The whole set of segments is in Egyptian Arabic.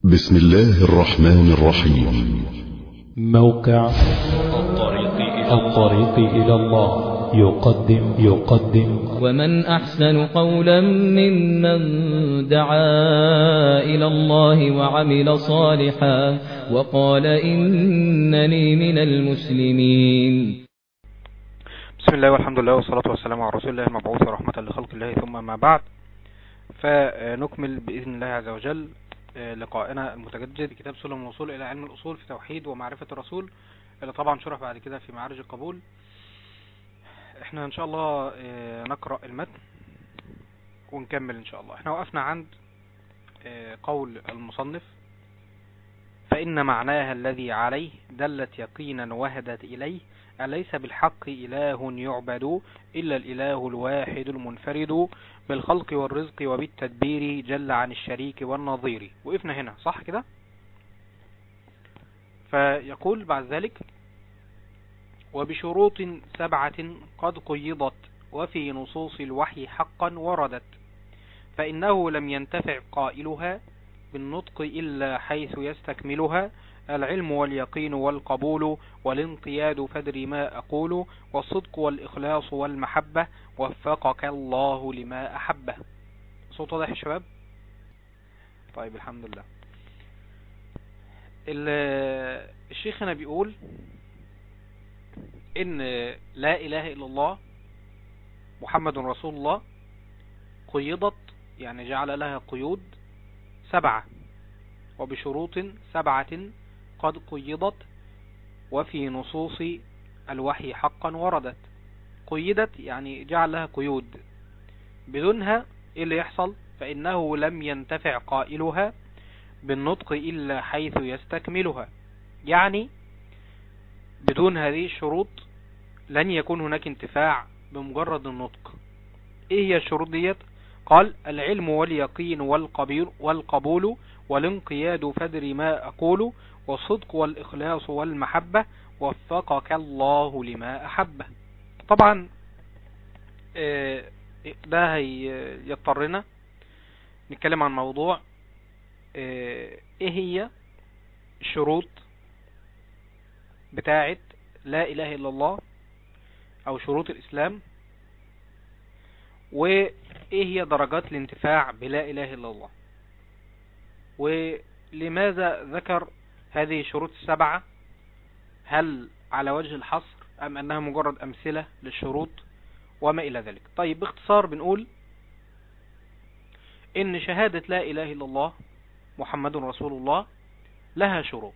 بسم الله الرحمن الرحيم موقع الطريق إلى الطريق إلى الله يقدم يقدم ومن أحسن قولا ممن دعا إلى الله وعمل صالحا وقال إنني من المسلمين بسم الله والحمد لله والصلاة والسلام على رسول الله المبعوث رحمة لخلق الله ثم ما بعد فنكمل بإذن الله عز وجل لقائنا المتجدد كتاب سلم الوصول إلى علم الأصول في توحيد ومعرفة الرسول اللي طبعا شرح بعد كده في معارج القبول احنا ان شاء الله نقرأ المتن ونكمل ان شاء الله احنا وقفنا عند قول المصنف فإن معناها الذي عليه دلت يقينا وهدت إليه أليس بالحق إله يعبد إلا الإله الواحد المنفرد بالخلق والرزق وبالتدبير جل عن الشريك والنظير وقفنا هنا صح كده فيقول بعد ذلك وبشروط سبعة قد قيضت وفي نصوص الوحي حقا وردت فإنه لم ينتفع قائلها بالنطق إلا حيث يستكملها العلم واليقين والقبول والانقياد فدري ما أقول والصدق والإخلاص والمحبة وفقك الله لما أحبه صوت واضح يا شباب طيب الحمد لله الشيخ هنا بيقول ان لا اله الا الله محمد رسول الله قيضت يعني جعل لها قيود سبعة وبشروط سبعة قد قيضت وفي نصوص الوحي حقا وردت قيدت يعني جعل لها قيود بدونها ايه اللي يحصل فإنه لم ينتفع قائلها بالنطق إلا حيث يستكملها يعني بدون هذه الشروط لن يكون هناك انتفاع بمجرد النطق ايه هي الشروط ديت قال العلم واليقين والقبول, والقبول والانقياد فدر ما أقول والصدق والإخلاص والمحبة وفقك الله لما أحبه طبعا ده يضطرنا نتكلم عن موضوع ايه هي الشروط بتاعة لا إله إلا الله أو شروط الإسلام وإيه هي درجات الانتفاع بلا إله إلا الله ولماذا ذكر هذه الشروط السبعة هل على وجه الحصر أم أنها مجرد أمثلة للشروط وما إلى ذلك طيب باختصار بنقول إن شهادة لا إله إلا الله محمد رسول الله لها شروط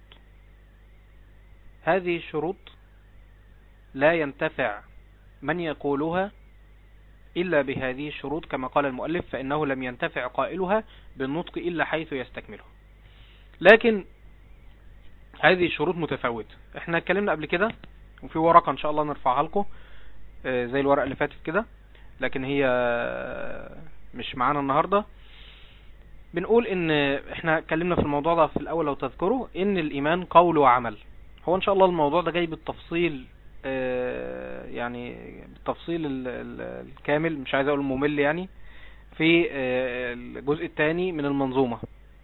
هذه الشروط لا ينتفع من يقولها إلا بهذه الشروط كما قال المؤلف فإنه لم ينتفع قائلها بالنطق إلا حيث يستكمله لكن هذه الشروط متفاوتة احنا اتكلمنا قبل كده وفي ورقة ان شاء الله نرفعها لكم زي الورقة اللي فاتت كده لكن هي مش معانا النهاردة بنقول ان احنا اتكلمنا في الموضوع ده في الاول لو تذكروا ان الايمان قول وعمل هو ان شاء الله الموضوع ده جاي بالتفصيل يعني بالتفصيل الكامل مش عايز اقول الممل يعني في الجزء الثاني من المنظومة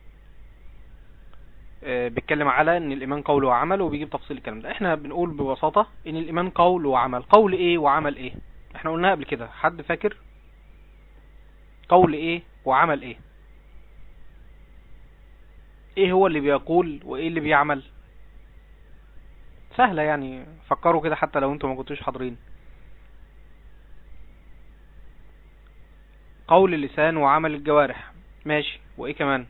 بيتكلم على ان الايمان قول وعمل وبيجيب تفصيل الكلام ده احنا بنقول ببساطة ان الايمان قول وعمل قول ايه وعمل ايه احنا قلناها قبل كده حد فاكر قول ايه وعمل ايه ايه هو اللي بيقول وايه اللي بيعمل سهلة يعني فكروا كده حتى لو انتم ما كنتوش حاضرين قول اللسان وعمل الجوارح ماشي وايه كمان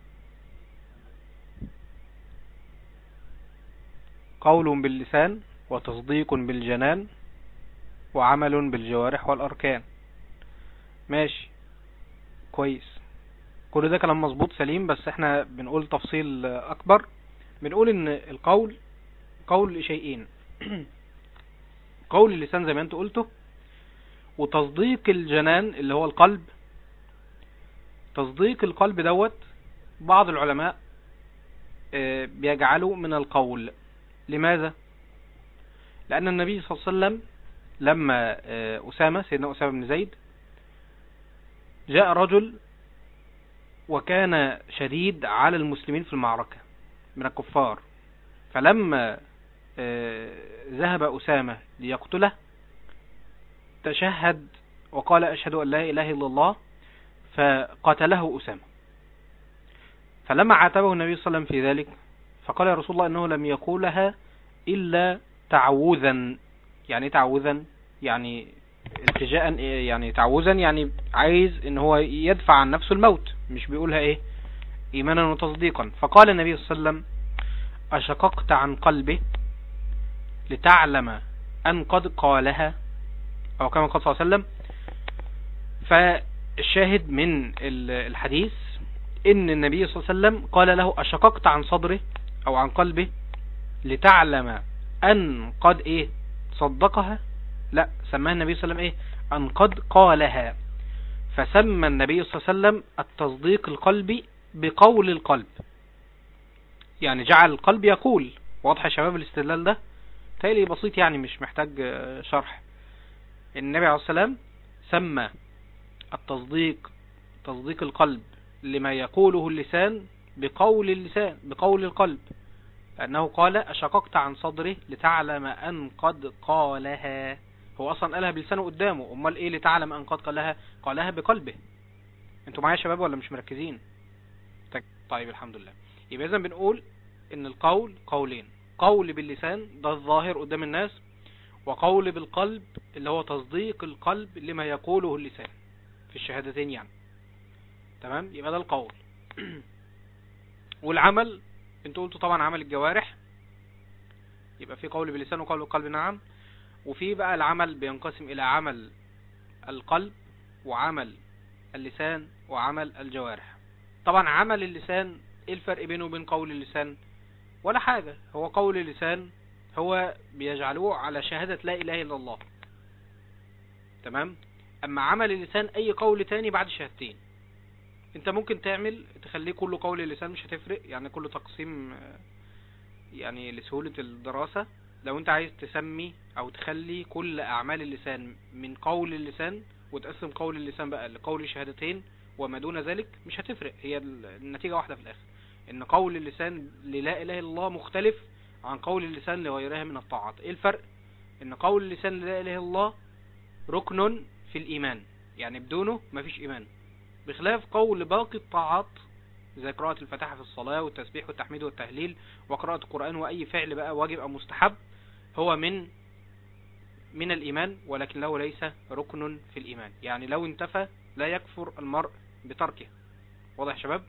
قول باللسان وتصديق بالجنان وعمل بالجوارح والأركان ماشي كويس كل ده كلام مظبوط سليم بس احنا بنقول تفصيل اكبر بنقول ان القول قول شيئين قول اللسان زي ما انت قلته وتصديق الجنان اللي هو القلب تصديق القلب دوت بعض العلماء بيجعله من القول لماذا لأن النبي صلى الله عليه وسلم لما أسامة سيدنا أسامة بن زيد جاء رجل وكان شديد على المسلمين في المعركة من الكفار فلما آه، ذهب أسامة ليقتله تشهد وقال أشهد أن لا إله إلا الله فقتله أسامة فلما عاتبه النبي صلى الله عليه وسلم في ذلك فقال يا رسول الله أنه لم يقولها إلا تعوذا يعني إيه تعوذا يعني التجاء يعني تعوذا يعني عايز ان هو يدفع عن نفسه الموت مش بيقولها ايه ايمانا وتصديقا فقال النبي صلى الله عليه وسلم اشققت عن قلبه لتعلم ان قد قالها او كما قال صلى الله عليه وسلم فالشاهد من ال- الحديث ان النبي صلى الله عليه وسلم قال له اشققت عن صدره او عن قلبه لتعلم ان قد ايه صدقها لا سماها النبي صلى الله عليه وسلم ايه ان قد قالها فسمى النبي صلى الله عليه وسلم التصديق القلبي بقول القلب يعني جعل القلب يقول واضح يا شباب الاستدلال ده تالي بسيط يعني مش محتاج آه، شرح النبي عليه الصلاة والسلام سمى التصديق تصديق القلب لما يقوله اللسان بقول اللسان بقول القلب لأنه قال أشققت عن صدره لتعلم أن قد قالها هو أصلا قالها بلسانه قدامه أمال إيه لتعلم أن قد قالها قالها بقلبه انتوا معايا يا شباب ولا مش مركزين طيب- طيب الحمد لله يبقى إذا بنقول إن القول قولين قول باللسان ده الظاهر قدام الناس وقول بالقلب اللي هو تصديق القلب لما يقوله اللسان في الشهادتين يعني تمام يبقى ده القول والعمل انتوا قلتوا طبعا عمل الجوارح يبقى في قول باللسان وقول بالقلب نعم وفي بقى العمل بينقسم الى عمل القلب وعمل اللسان وعمل الجوارح طبعا عمل اللسان ايه الفرق بينه وبين قول اللسان ولا حاجة هو قول اللسان هو بيجعلوه على شهادة لا اله الا الله تمام اما عمل اللسان اي قول تاني بعد شهادتين انت ممكن تعمل تخليه كله قول اللسان مش هتفرق يعني كله تقسيم آه، يعني لسهولة الدراسة لو انت عايز تسمي او تخلي كل اعمال اللسان من قول اللسان وتقسم قول اللسان بقى لقول شهادتين وما دون ذلك مش هتفرق هي ال- النتيجة واحدة في الاخر ان قول اللسان للا اله الا الله مختلف عن قول اللسان لغيرها من الطاعات ايه الفرق ان قول اللسان للا اله الا الله ركن في الايمان يعني بدونه مفيش ايمان بخلاف قول باقي الطاعات زي قراءة الفاتحة في الصلاة والتسبيح والتحميد والتهليل وقراءة القرآن وأي فعل بقى واجب أو مستحب هو من من الإيمان ولكن له ليس ركن في الإيمان يعني لو انتفى لا يكفر المرء بتركه واضح يا شباب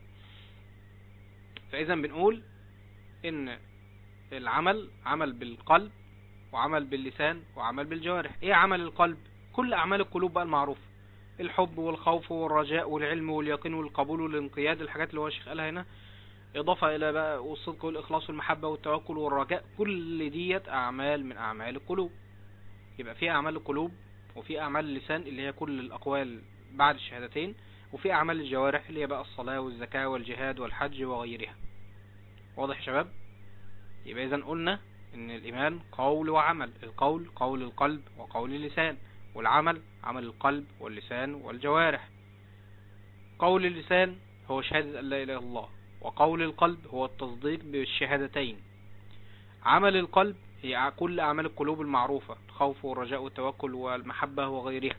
فإذا بنقول إن العمل عمل بالقلب وعمل باللسان وعمل بالجوارح ايه عمل القلب كل أعمال القلوب بقى المعروفة الحب والخوف والرجاء والعلم واليقين والقبول والانقياد الحاجات اللي هو الشيخ قالها هنا إضافة إلى بقى والصدق والإخلاص والمحبة والتوكل والرجاء كل ديت أعمال من أعمال القلوب يبقى في أعمال القلوب وفي أعمال اللسان اللي هي كل الأقوال بعد الشهادتين وفي أعمال الجوارح اللي هي بقى الصلاة والزكاة والجهاد والحج وغيرها واضح يا شباب يبقى إذا قلنا إن الإيمان قول وعمل القول قول القلب وقول اللسان والعمل عمل القلب واللسان والجوارح قول اللسان هو شهادة أن لا إله إلا الله وقول القلب هو التصديق بالشهادتين عمل القلب هي كل أعمال القلوب المعروفة الخوف والرجاء والتوكل والمحبة وغيرها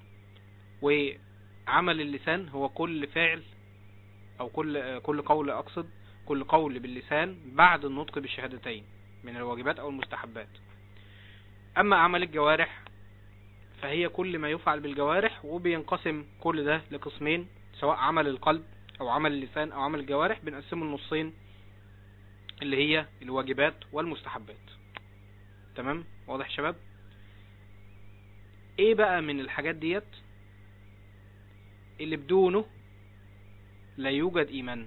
وعمل اللسان هو كل فعل أو كل كل قول أقصد كل قول باللسان بعد النطق بالشهادتين من الواجبات أو المستحبات أما عمل الجوارح فهي كل ما يفعل بالجوارح وبينقسم كل ده لقسمين سواء عمل القلب او عمل اللسان او عمل الجوارح بنقسمه النصين اللي هي الواجبات والمستحبات تمام واضح يا شباب ايه بقى من الحاجات ديت اللي بدونه لا يوجد ايمان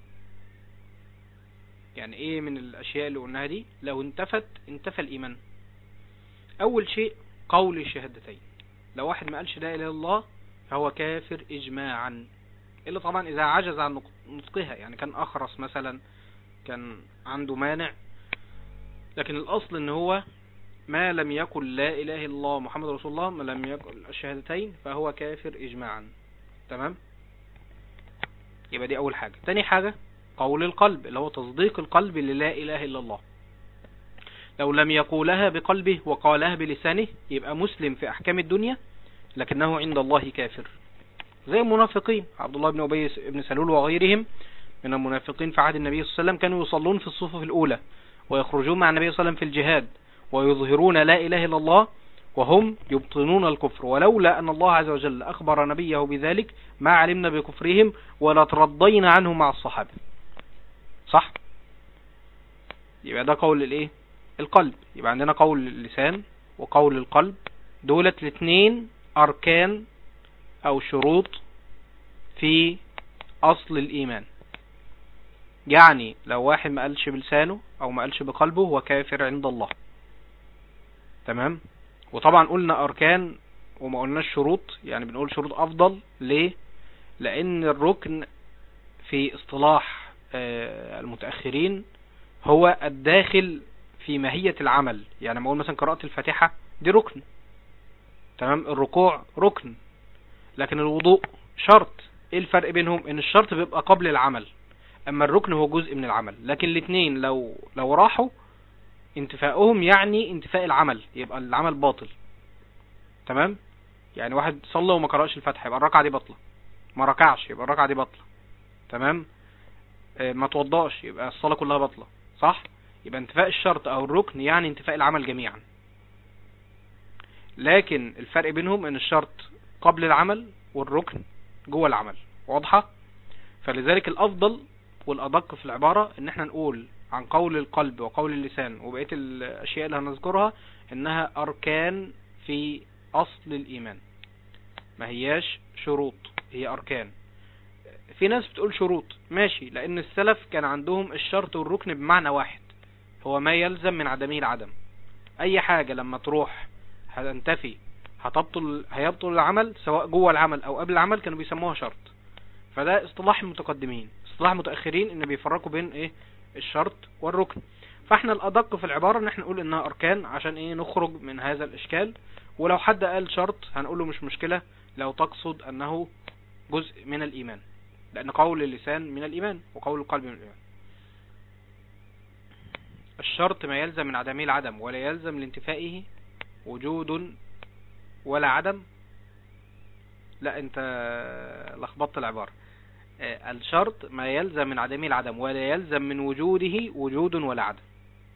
يعني ايه من الاشياء اللي قلناها دي لو انتفت انتفى الايمان اول شيء قول الشهادتين لو واحد ما قالش لا اله الا الله فهو كافر اجماعا الا طبعا اذا عجز عن نطقها يعني كان اخرس مثلا كان عنده مانع لكن الاصل ان هو ما لم يقل لا اله الا الله محمد رسول الله ما لم يقل الشهادتين فهو كافر اجماعا تمام يبقى دي اول حاجة تاني حاجة قول القلب اللي هو تصديق القلب للا اله الا الله لو لم يقولها بقلبه وقالها بلسانه يبقى مسلم في احكام الدنيا لكنه عند الله كافر زي المنافقين عبد الله بن ابي بن سلول وغيرهم من المنافقين في عهد النبي صلى الله عليه وسلم كانوا يصلون في الصفوف الاولى ويخرجون مع النبي صلى الله عليه وسلم في الجهاد ويظهرون لا اله الا الله وهم يبطنون الكفر ولولا أن الله عز وجل أخبر نبيه بذلك ما علمنا بكفرهم ولا ترضينا عنه مع الصحابة صح يبقى ده قول الايه القلب يبقى عندنا قول اللسان وقول القلب دولت الاثنين أركان أو شروط في أصل الإيمان يعني لو واحد ما قالش بلسانه أو ما قالش بقلبه هو كافر عند الله تمام وطبعا قلنا اركان وما قلناش شروط يعني بنقول شروط افضل ليه لان الركن في اصطلاح المتأخرين هو الداخل في ماهية العمل يعني ما اقول مثلا قراءة الفاتحة دي ركن تمام الركوع ركن لكن الوضوء شرط ايه الفرق بينهم ان الشرط بيبقى قبل العمل اما الركن هو جزء من العمل لكن الاثنين لو لو راحوا انتفاؤهم يعني انتفاء العمل يبقى العمل باطل تمام يعني واحد صلى وما قرأش الفاتحه يبقى الركعه دي باطله ما ركعش يبقى الركعه دي باطله تمام اه ما توضاش يبقى الصلاه كلها باطله صح يبقى انتفاء الشرط او الركن يعني انتفاء العمل جميعا لكن الفرق بينهم ان الشرط قبل العمل والركن جوه العمل واضحه فلذلك الافضل والادق في العباره ان احنا نقول عن قول القلب وقول اللسان وبقية الأشياء اللي هنذكرها إنها أركان في أصل الإيمان ما هياش شروط هي أركان في ناس بتقول شروط ماشي لأن السلف كان عندهم الشرط والركن بمعنى واحد هو ما يلزم من عدمه العدم أي حاجة لما تروح هتنتفي هتبطل هيبطل العمل سواء جوه العمل أو قبل العمل كانوا بيسموها شرط فده اصطلاح المتقدمين اصطلاح المتأخرين إن بيفرقوا بين إيه الشرط والركن فاحنا الادق في العبارة ان احنا نقول انها اركان عشان ايه نخرج من هذا الاشكال ولو حد قال شرط هنقول له مش مشكلة لو تقصد انه جزء من الايمان لان قول اللسان من الايمان وقول القلب من الايمان الشرط ما يلزم من عدمه العدم ولا يلزم لانتفائه وجود ولا عدم لا انت لخبطت العبارة الشرط ما يلزم من عدمه العدم ولا يلزم من وجوده وجود ولا عدم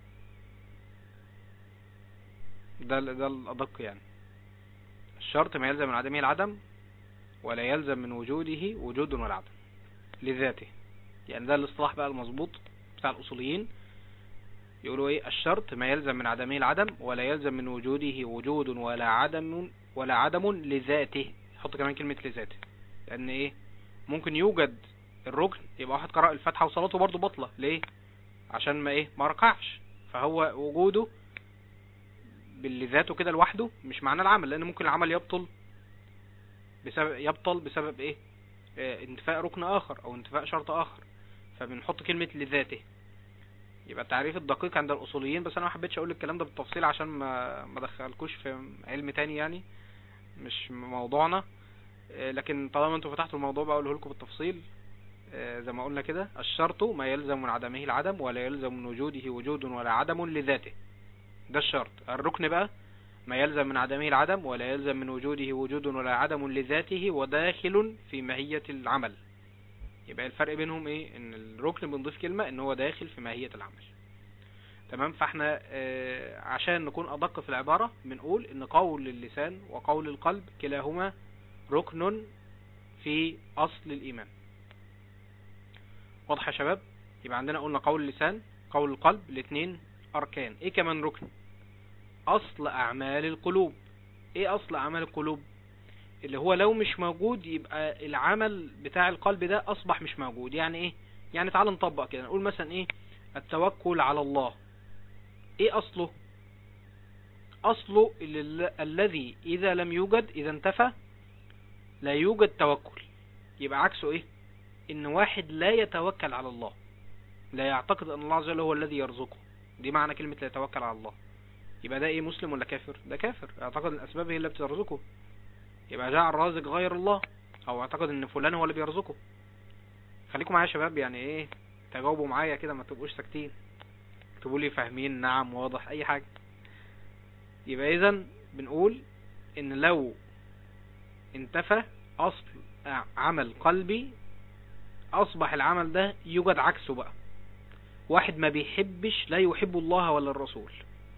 ده ده الأدق يعني الشرط ما يلزم من عدمه العدم ولا يلزم من وجوده وجود ولا عدم لذاته يعني ده الاصطلاح بقى المظبوط بتاع الأصوليين يقولوا ايه الشرط ما يلزم من عدمه العدم ولا يلزم من وجوده وجود ولا عدم ولا عدم لذاته حط كمان كلمة لذاته لأن ايه ممكن يوجد الركن يبقى واحد قرأ الفاتحة وصلاته برضو بطلة ليه عشان ما ايه ما ركعش فهو وجوده باللي ذاته كده لوحده مش معنى العمل لان ممكن العمل يبطل بسبب يبطل بسبب ايه اه انتفاء ركن اخر او انتفاء شرط اخر فبنحط كلمة لذاته يبقى التعريف الدقيق عند الاصوليين بس انا ما حبيتش اقول الكلام ده بالتفصيل عشان ما ما ادخلكوش في علم تاني يعني مش موضوعنا لكن طالما انتوا فتحتوا الموضوع بقى اقوله لكم بالتفصيل زي ما قلنا كده الشرط ما يلزم من عدمه العدم ولا يلزم من وجوده وجود ولا عدم لذاته ده الشرط الركن بقى ما يلزم من عدمه العدم ولا يلزم من وجوده وجود ولا عدم لذاته وداخل في ماهية العمل يبقى الفرق بينهم ايه ان الركن بنضيف كلمة ان هو داخل في ماهية العمل تمام فاحنا اه عشان نكون ادق في العبارة بنقول ان قول اللسان وقول القلب كلاهما ركن في اصل الايمان واضح يا شباب يبقى عندنا قلنا قول اللسان قول القلب الاثنين اركان ايه كمان ركن اصل اعمال القلوب ايه اصل اعمال القلوب اللي هو لو مش موجود يبقى العمل بتاع القلب ده اصبح مش موجود يعني ايه يعني تعال نطبق كده نقول مثلا ايه التوكل على الله ايه اصله اصله الذي اذا لم يوجد اذا انتفى لا يوجد توكل يبقى عكسه ايه ان واحد لا يتوكل على الله لا يعتقد ان الله عز وجل هو الذي يرزقه دي معنى كلمة لا يتوكل على الله يبقى ده ايه مسلم ولا كافر ده كافر يعتقد ان الاسباب هي اللي بترزقه يبقى جاء الرازق غير الله او اعتقد ان فلان هو اللي بيرزقه خليكم معايا يا شباب يعني ايه تجاوبوا معايا كده ما تبقوش ساكتين اكتبوا لي فاهمين نعم واضح اي حاجة يبقى اذا بنقول ان لو انتفى اصل عمل قلبي اصبح العمل ده يوجد عكسه بقى واحد ما بيحبش لا يحب الله ولا الرسول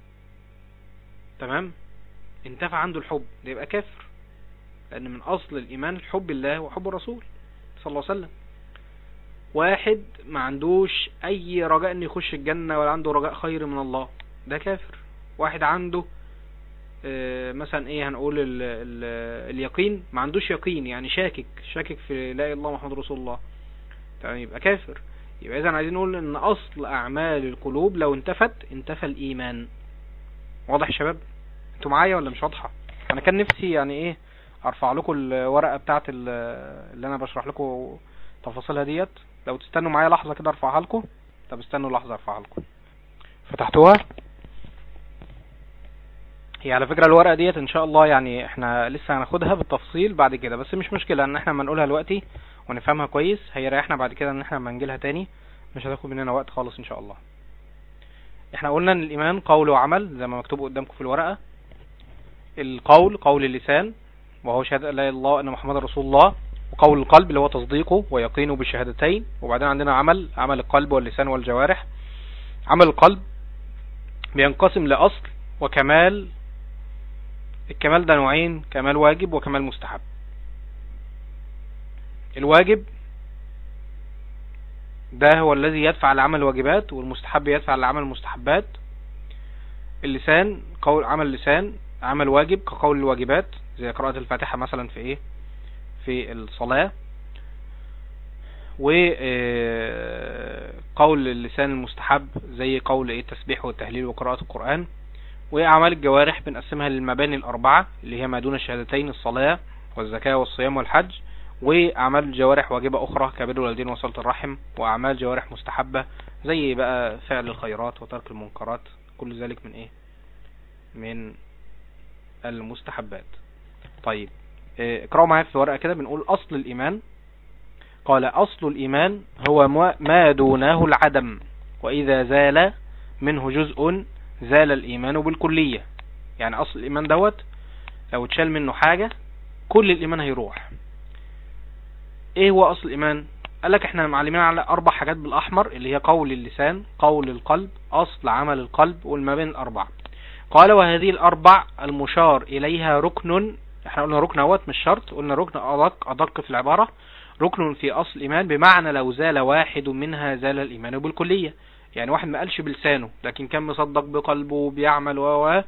تمام انتفى عنده الحب ده يبقى كافر لان من اصل الايمان الحب الله وحب الرسول صلى الله عليه وسلم واحد ما عندوش اي رجاء ان يخش الجنة ولا عنده رجاء خير من الله ده كافر واحد عنده اه مثلا ايه هنقول ال ال اليقين ما عندوش يقين يعني شاكك شاكك في لا اله الا الله محمد رسول الله تمام يبقى كافر يبقى اذا عايزين نقول ان اصل اعمال القلوب لو انتفت انتفى الايمان واضح يا شباب انتوا معايا ولا مش واضحه انا كان نفسي يعني ايه ارفع لكم الورقه بتاعه اللي انا بشرح لكم تفاصيلها ديت لو تستنوا معايا لحظه كده ارفعها لكم طب استنوا لحظه ارفعها لكم فتحتوها هي على فكره الورقه ديت ان شاء الله يعني احنا لسه هناخدها بالتفصيل بعد كده بس مش مشكله ان احنا لما نقولها دلوقتي ونفهمها كويس هيريحنا بعد كده ان احنا لما نجيلها تاني مش هتاخد مننا وقت خالص ان شاء الله احنا قلنا ان الايمان قول وعمل زي ما مكتوب قدامكم في الورقه القول قول اللسان وهو شهاده لا اله الا الله ان محمد رسول الله وقول القلب اللي هو تصديقه ويقينه بالشهادتين وبعدين عندنا عمل عمل القلب واللسان والجوارح عمل القلب بينقسم لأصل وكمال الكمال ده نوعين كمال واجب وكمال مستحب الواجب ده هو الذي يدفع لعمل الواجبات والمستحب يدفع لعمل المستحبات اللسان قول عمل اللسان عمل واجب كقول الواجبات زي قراءة الفاتحة مثلا في ايه في الصلاة وقول اللسان المستحب زي قول ايه التسبيح والتهليل وقراءة القرآن وأعمال الجوارح بنقسمها للمباني الأربعة اللي هي ما دون الشهادتين الصلاة والزكاة والصيام والحج وأعمال الجوارح واجبة أخرى كبر الوالدين وصلة الرحم وأعمال جوارح مستحبة زي بقى فعل الخيرات وترك المنكرات كل ذلك من ايه من المستحبات طيب اقرأوا معايا في الورقة كده بنقول أصل الإيمان قال أصل الإيمان هو ما دونه العدم وإذا زال منه جزء زال الإيمان بالكلية يعني أصل الإيمان دوت لو اتشال منه حاجة كل الإيمان هيروح إيه هو أصل الإيمان قال لك احنا معلمين على أربع حاجات بالأحمر اللي هي قول اللسان قول القلب أصل عمل القلب والمبين الأربع قال وهذه الأربع المشار إليها ركن احنا قلنا ركن اهوت مش شرط قلنا ركن ادق ادق في العبارة ركن في اصل الايمان بمعنى لو زال واحد منها زال الايمان بالكلية يعني واحد ما قالش بلسانه لكن كان مصدق بقلبه وبيعمل و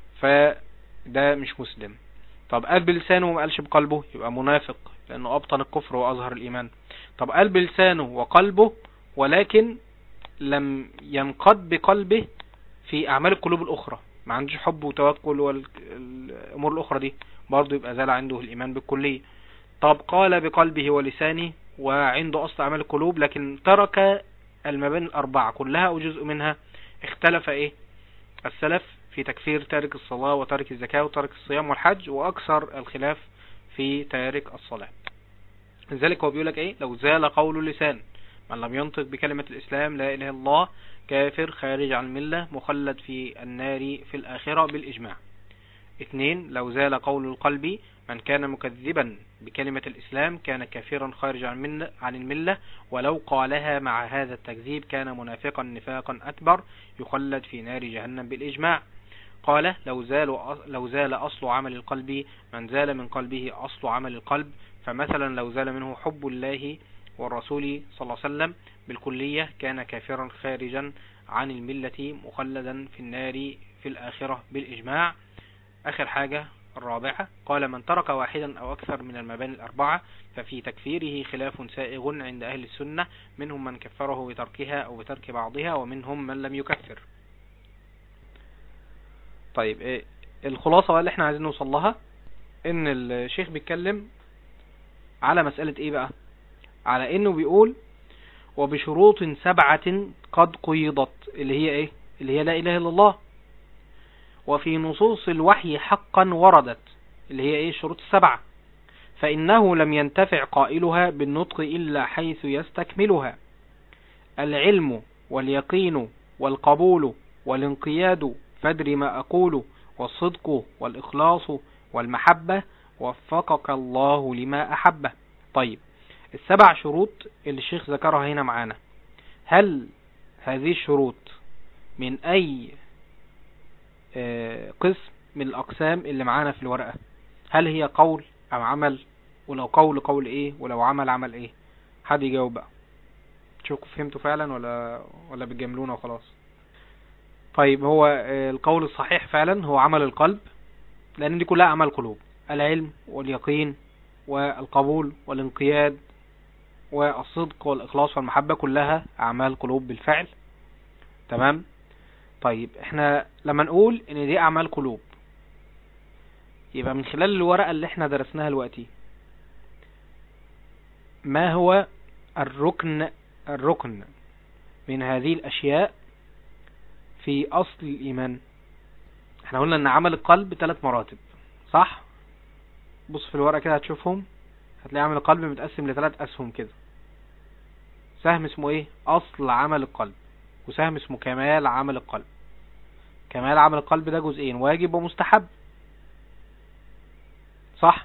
فده مش مسلم طب قال بلسانه وما قالش بقلبه يبقى منافق لانه ابطن الكفر واظهر الايمان طب قال بلسانه وقلبه ولكن لم ينقض بقلبه في اعمال القلوب الاخرى ما عندوش حب وتوكل والامور الاخرى دي برضه يبقى زال عنده الايمان بالكلية طب قال بقلبه ولسانه وعنده اصل اعمال القلوب لكن ترك المباني الاربعة كلها او جزء منها اختلف ايه السلف في تكفير تارك الصلاة وتارك الزكاة وتارك الصيام والحج واكثر الخلاف في تارك الصلاة لذلك هو بيقولك ايه لو زال قول اللسان من لم ينطق بكلمة الاسلام لا اله الا الله كافر خارج عن الملة مخلد في النار في الآخرة بالإجماع اثنين لو زال قول القلب من كان مكذبا بكلمة الإسلام كان كافرا خارج عن, عن الملة ولو قالها مع هذا التكذيب كان منافقا نفاقا أكبر يخلد في نار جهنم بالإجماع قال لو زال, لو زال أصل عمل القلب من زال من قلبه أصل عمل القلب فمثلا لو زال منه حب الله والرسول صلى الله عليه وسلم بالكلية كان كافرا خارجا عن الملة مخلدا في النار في الآخرة بالإجماع آخر حاجة الرابعة قال من ترك واحدا أو أكثر من المباني الأربعة ففي تكفيره خلاف سائغ عند أهل السنة منهم من كفره بتركها أو بترك بعضها ومنهم من لم يكفر طيب إيه الخلاصة اللي احنا عايزين نوصل لها ان الشيخ بيتكلم على مسألة ايه بقى على انه بيقول وبشروط سبعة قد قيضت اللي هي ايه اللي هي لا اله الا الله وفي نصوص الوحي حقا وردت اللي هي ايه الشروط السبعة فإنه لم ينتفع قائلها بالنطق إلا حيث يستكملها العلم واليقين والقبول والانقياد فادر ما أقول والصدق والإخلاص والمحبة وفقك الله لما أحبه طيب السبع شروط اللي الشيخ ذكرها هنا معانا هل هذه الشروط من أي آه، قسم من الأقسام اللي معانا في الورقة هل هي قول أو عمل ولو قول قول إيه ولو عمل عمل إيه حد يجاوب بقى شوفوا فهمتوا فعلا ولا ولا بتجاملونا وخلاص طيب هو آه، القول الصحيح فعلا هو عمل القلب لأن دي كلها أعمال قلوب العلم واليقين والقبول والانقياد والصدق والإخلاص والمحبة كلها أعمال قلوب بالفعل تمام طيب احنا لما نقول ان دي أعمال قلوب يبقى من خلال الورقة اللي احنا درسناها دلوقتي ما هو الركن الركن من هذه الأشياء في أصل الإيمان احنا قلنا ان عمل القلب ثلاث مراتب صح بص في الورقة كده هتشوفهم هتلاقي عمل القلب متقسم لثلاث أسهم كده سهم اسمه ايه أصل عمل القلب وسهم اسمه كمال عمل القلب كمال عمل القلب ده جزئين واجب ومستحب صح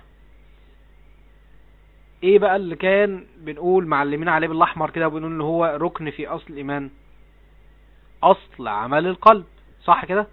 ايه بقى اللي كان بنقول معلمين عليه بالاحمر كده وبنقول ان هو ركن في اصل الايمان اصل عمل القلب صح كده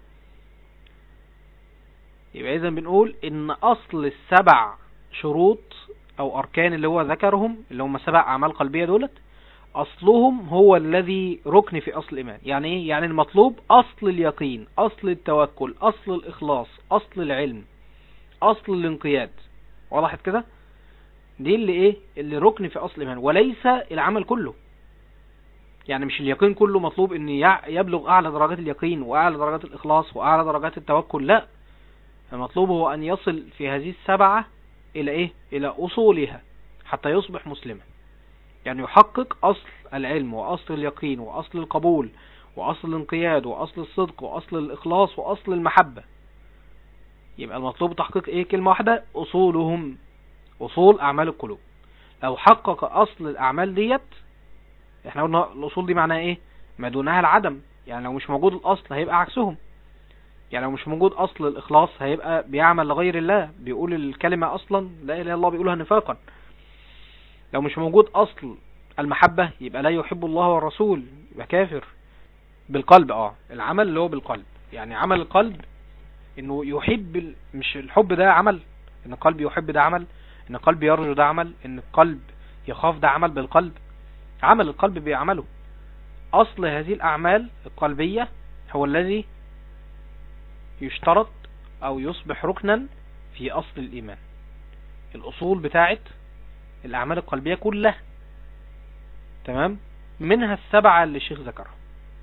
يبقى اذا بنقول ان اصل السبع شروط او اركان اللي هو ذكرهم اللي هم سبع اعمال قلبية دولت اصلهم هو الذي ركن في اصل الايمان يعني ايه يعني المطلوب اصل اليقين اصل التوكل اصل الاخلاص اصل العلم اصل الانقياد وضحت كده دي اللي ايه اللي ركن في اصل الايمان وليس العمل كله يعني مش اليقين كله مطلوب ان يبلغ اعلى درجات اليقين واعلى درجات الاخلاص واعلى درجات التوكل لا المطلوب هو ان يصل في هذه السبعة الى ايه الى اصولها حتى يصبح مسلما يعني يحقق اصل العلم واصل اليقين واصل القبول واصل الانقياد واصل الصدق واصل الاخلاص واصل المحبة يبقى المطلوب تحقيق ايه كلمة واحدة اصولهم اصول اعمال القلوب لو حقق اصل الاعمال ديت احنا قلنا الاصول دي معناها ايه ما دونها العدم يعني لو مش موجود الاصل هيبقى عكسهم يعني لو مش موجود اصل الاخلاص هيبقى بيعمل لغير الله بيقول الكلمة اصلا لا اله الا الله بيقولها نفاقا لو مش موجود اصل المحبة يبقى لا يحب الله والرسول يبقى كافر بالقلب اه العمل اللي هو بالقلب يعني عمل القلب انه يحب مش الحب ده عمل ان القلب يحب ده عمل ان القلب يرجو ده عمل ان القلب يخاف ده عمل بالقلب عمل القلب بيعمله اصل هذه الاعمال القلبية هو الذي يشترط او يصبح ركنا في اصل الايمان الاصول بتاعت الاعمال القلبية كلها تمام منها السبعة اللي الشيخ ذكرها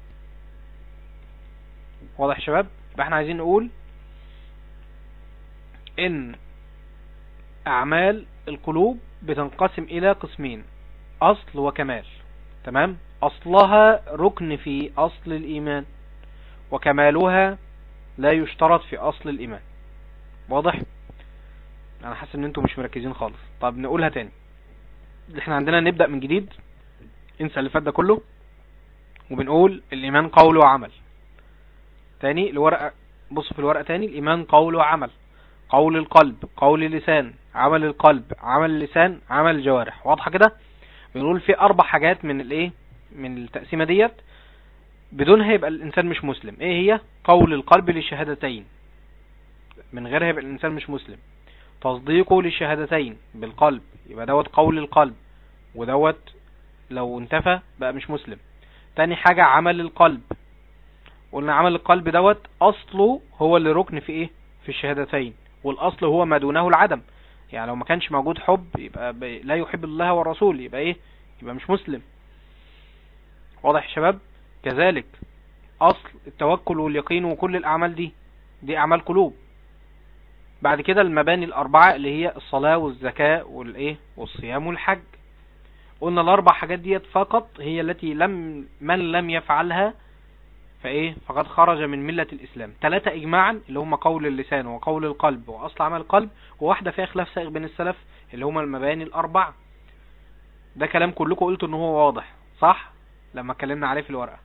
واضح يا شباب يبقى احنا عايزين نقول ان اعمال القلوب بتنقسم الى قسمين اصل وكمال تمام اصلها ركن في اصل الايمان وكمالها لا يشترط في اصل الايمان واضح انا حاسس ان انتم مش مركزين خالص طب نقولها تاني احنا عندنا نبدأ من جديد انسى اللي فات ده كله وبنقول الايمان قول وعمل تاني الورقة بص في الورقة تاني الايمان قول وعمل قول القلب قول اللسان عمل القلب عمل اللسان عمل الجوارح واضحة كده بنقول في اربع حاجات من الايه من التقسيمة ديت بدونها يبقى الانسان مش مسلم ايه هي قول القلب للشهادتين من غيرها يبقى الانسان مش مسلم تصديقه للشهادتين بالقلب يبقى دوت قول القلب ودوت لو انتفى بقى مش مسلم تاني حاجة عمل القلب قلنا عمل القلب دوت اصله هو اللي ركن في ايه في الشهادتين والاصل هو ما دونه العدم يعني لو ما كانش موجود حب يبقى لا يحب الله والرسول يبقى ايه يبقى مش مسلم واضح يا شباب كذلك اصل التوكل واليقين وكل الاعمال دي دي اعمال قلوب بعد كده المباني الاربعة اللي هي الصلاة والزكاة والايه والصيام والحج قلنا الاربع حاجات ديت فقط هي التي لم من لم يفعلها فايه فقد خرج من ملة الاسلام ثلاثة اجماعا اللي هم قول اللسان وقول القلب واصل عمل القلب وواحدة فيها خلاف سائغ بين السلف اللي هم المباني الاربع ده كلام كلكم قلتوا ان هو واضح صح لما اتكلمنا عليه في الورقة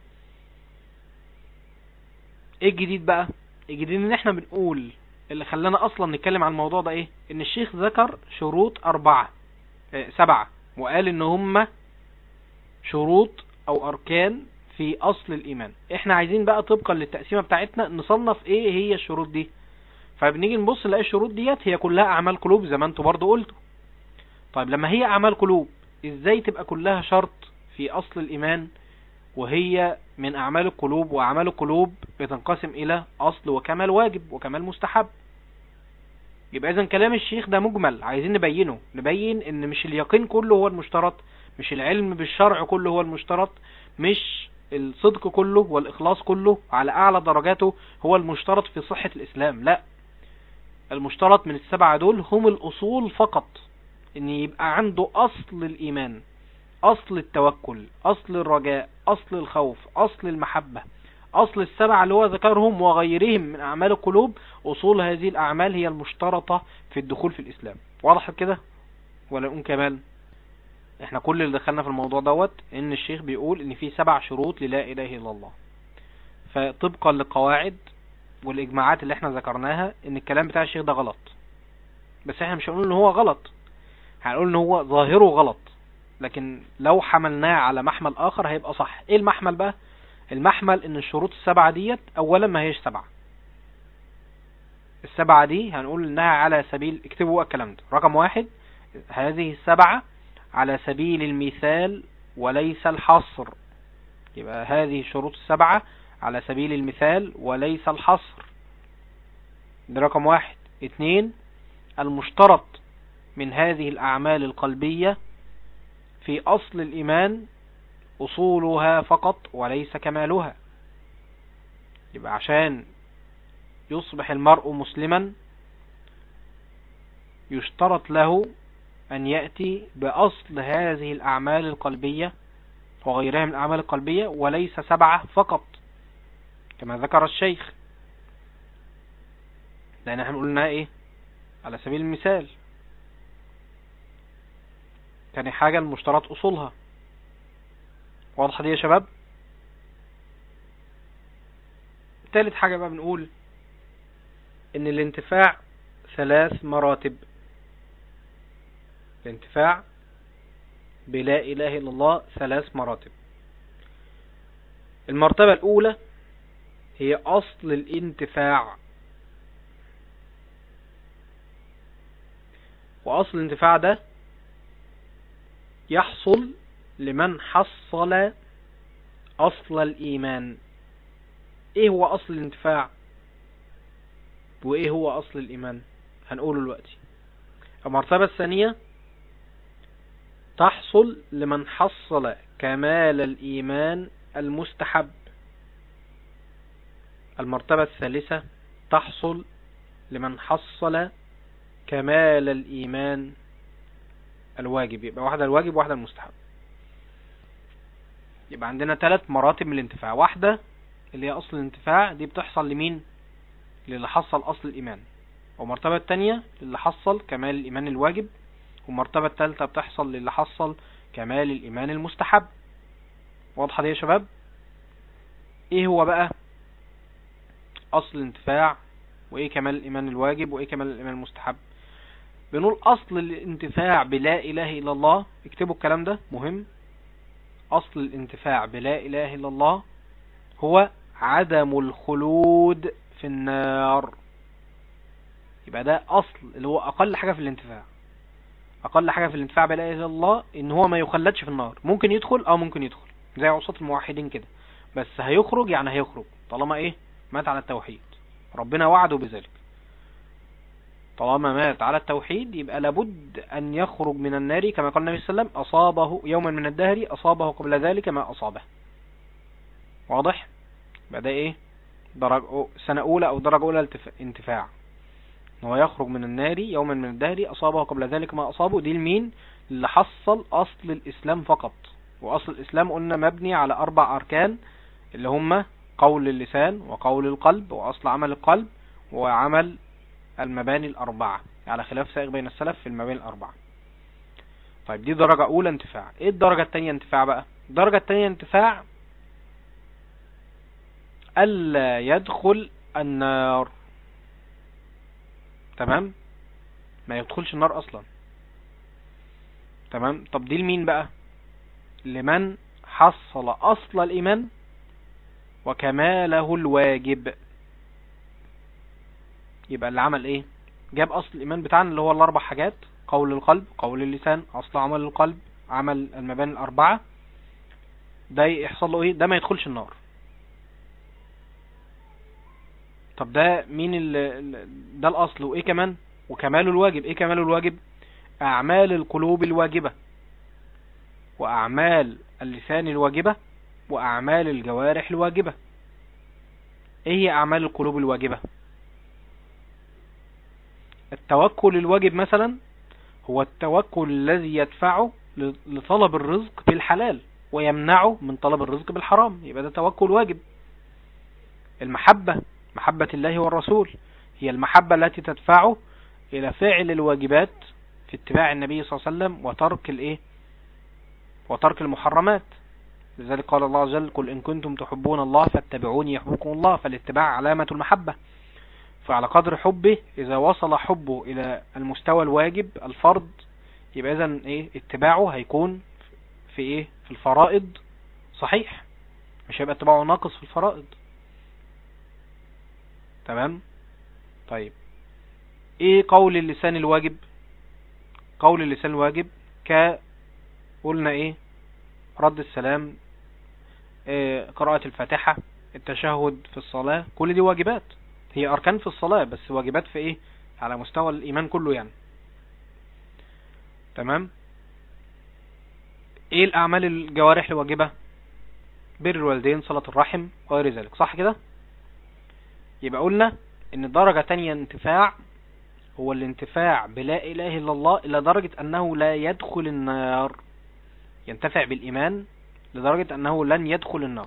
ايه الجديد بقى الجديد ان احنا بنقول اللي خلانا اصلا نتكلم عن الموضوع ده ايه ان الشيخ ذكر شروط اربعة اه سبعة وقال ان هم شروط او اركان في اصل الايمان احنا عايزين بقى طبقا للتقسيمة بتاعتنا نصنف ايه هي الشروط دي فبنيجي نبص نلاقي الشروط ديت هي كلها اعمال قلوب زي ما انتوا برضو قلتوا طيب لما هي اعمال قلوب ازاي تبقى كلها شرط في اصل الايمان وهي من اعمال القلوب واعمال القلوب بتنقسم الى اصل وكمال واجب وكمال مستحب يبقى اذا كلام الشيخ ده مجمل عايزين نبينه نبين ان مش اليقين كله هو المشترط مش العلم بالشرع كله هو المشترط مش الصدق كله والاخلاص كله على اعلى درجاته هو المشترط في صحة الاسلام لا المشترط من السبعة دول هم الاصول فقط ان يبقى عنده اصل الايمان اصل التوكل اصل الرجاء اصل الخوف اصل المحبة اصل السبعة اللي هو ذكرهم وغيرهم من اعمال القلوب اصول هذه الاعمال هي المشترطة في الدخول في الاسلام واضح كده ولا نقول كمان احنا كل اللي دخلنا في الموضوع دوت ان الشيخ بيقول ان في سبع شروط للا اله الا الله فطبقا للقواعد والاجماعات اللي احنا ذكرناها ان الكلام بتاع الشيخ ده غلط بس احنا مش هنقول ان هو غلط هنقول ان هو ظاهره غلط لكن لو حملناه على محمل اخر هيبقى صح ايه المحمل بقى المحمل ان الشروط السبعة ديت اولا ما هيش سبعة السبعة دي هنقول انها على سبيل اكتبوا الكلام ده رقم واحد هذه السبعة على سبيل المثال وليس الحصر يبقى هذه الشروط السبعة على سبيل المثال وليس الحصر ده رقم واحد اتنين المشترط من هذه الأعمال القلبية في أصل الإيمان أصولها فقط وليس كمالها يبقى عشان يصبح المرء مسلما يشترط له أن يأتي بأصل هذه الأعمال القلبية وغيرها من الأعمال القلبية وليس سبعة فقط كما ذكر الشيخ لأن احنا قلنا ايه على سبيل المثال تاني حاجة المشترط أصولها واضحة دي يا شباب تالت حاجة بقى بنقول ان الانتفاع ثلاث مراتب الانتفاع بلا اله الا الله ثلاث مراتب المرتبة الاولى هي اصل الانتفاع واصل الانتفاع ده يحصل لمن حصل اصل الايمان ايه هو اصل الانتفاع وايه هو اصل الايمان هنقوله دلوقتي المرتبة الثانية تحصل لمن حصل كمال الايمان المستحب المرتبة الثالثة تحصل لمن حصل كمال الايمان الواجب يبقى واحدة الواجب وواحدة المستحب يبقى عندنا ثلاث مراتب من الانتفاع واحدة اللي هي اصل الانتفاع دي بتحصل لمين للي حصل اصل الايمان والمرتبة التانية للي حصل كمال الايمان الواجب والمرتبة التالتة بتحصل للي حصل كمال الايمان المستحب واضحة دي يا شباب ايه هو بقى اصل الانتفاع وايه كمال الايمان الواجب وايه كمال الايمان المستحب بنقول اصل الانتفاع بلا اله الا الله اكتبوا الكلام ده مهم اصل الانتفاع بلا اله الا الله هو عدم الخلود في النار يبقى ده اصل اللي هو اقل حاجة في الانتفاع اقل حاجة في الانتفاع بلا اله الا الله ان هو ما يخلدش في النار ممكن يدخل او ممكن يدخل زي عصاة الموحدين كده بس هيخرج يعني هيخرج طالما ايه مات على التوحيد ربنا وعده بذلك طالما مات على التوحيد يبقى لابد أن يخرج من النار كما قال النبي صلى الله عليه وسلم أصابه يوما من الدهر أصابه قبل ذلك ما أصابه واضح يبقى ده إيه درجة سنة أولى أو درجة أولى انتفاع هو يخرج من النار يوما من الدهر أصابه قبل ذلك ما أصابه دي المين اللي حصل أصل الإسلام فقط وأصل الإسلام قلنا مبني على أربع أركان اللي هم قول اللسان وقول القلب وأصل عمل القلب وعمل المباني الأربعة على خلاف سائغ بين السلف في المباني الأربعة طيب دي درجة أولى انتفاع ايه الدرجة التانية انتفاع بقى الدرجة التانية انتفاع ألا يدخل النار تمام ما يدخلش النار أصلا تمام طب دي لمين بقى لمن حصل أصل الإيمان وكماله الواجب يبقى اللي عمل ايه جاب اصل الايمان بتاعنا اللي هو الاربع حاجات قول القلب قول اللسان اصل عمل القلب عمل المباني الاربعة ده يحصل له ايه ده ما يدخلش النار طب ده مين ال ده الاصل وايه كمان وكمال الواجب ايه كمال الواجب اعمال القلوب الواجبة واعمال اللسان الواجبة واعمال الجوارح الواجبة ايه هي اعمال القلوب الواجبة التوكل الواجب مثلا هو التوكل الذي يدفعه لطلب الرزق بالحلال ويمنعه من طلب الرزق بالحرام يبقى ده توكل واجب المحبة محبة الله والرسول هي المحبة التي تدفعه إلى فعل الواجبات في اتباع النبي صلى الله عليه وسلم وترك الايه وترك المحرمات لذلك قال الله عز وجل قل إن كنتم تحبون الله فاتبعوني يحبكم الله فالاتباع علامة المحبة فعلى قدر حبه إذا وصل حبه إلى المستوى الواجب الفرض يبقى إذا إيه اتباعه هيكون في إيه في الفرائض صحيح مش هيبقى اتباعه ناقص في الفرائض تمام طيب ايه قول اللسان الواجب قول اللسان الواجب ك قلنا ايه رد السلام إيه قراءة الفاتحة التشهد في الصلاة كل دي واجبات هي اركان في الصلاة بس واجبات في ايه على مستوى الايمان كله يعني تمام ايه الاعمال الجوارح الواجبة بر الوالدين صلاة الرحم وغير ذلك صح كده يبقى قلنا ان درجة تانية انتفاع هو الانتفاع بلا اله الا الله الى درجة انه لا يدخل النار ينتفع بالايمان لدرجة انه لن يدخل النار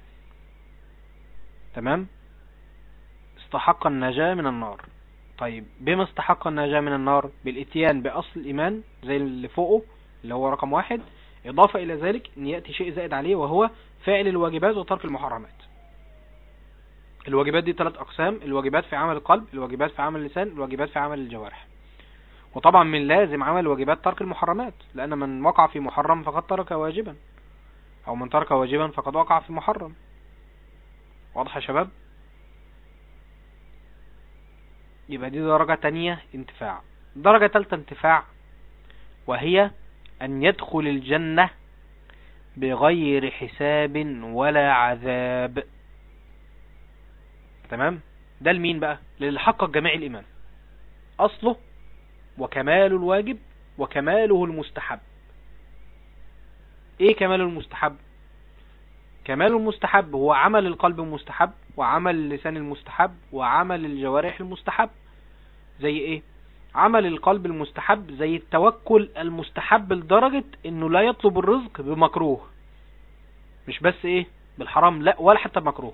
تمام استحق النجاة من النار طيب بما استحق النجاة من النار بالاتيان باصل الايمان زي اللي فوقه اللي هو رقم واحد اضافة الى ذلك ان يأتي شيء زائد عليه وهو فعل الواجبات وترك المحرمات الواجبات دي ثلاث اقسام الواجبات في عمل القلب الواجبات في عمل اللسان الواجبات في عمل الجوارح وطبعا من لازم عمل الواجبات ترك المحرمات لان من وقع في محرم فقد ترك واجبا او من ترك واجبا فقد وقع في محرم واضح يا شباب يبقى دي درجة تانية انتفاع درجة تالتة انتفاع وهي ان يدخل الجنة بغير حساب ولا عذاب تمام ده لمين بقى للي حقق جميع الايمان اصله وكمال الواجب وكماله المستحب ايه كمال المستحب كمال المستحب هو عمل القلب المستحب وعمل اللسان المستحب وعمل الجوارح المستحب زي ايه عمل القلب المستحب زي التوكل المستحب لدرجة انه لا يطلب الرزق بمكروه مش بس ايه بالحرام لا ولا حتى بمكروه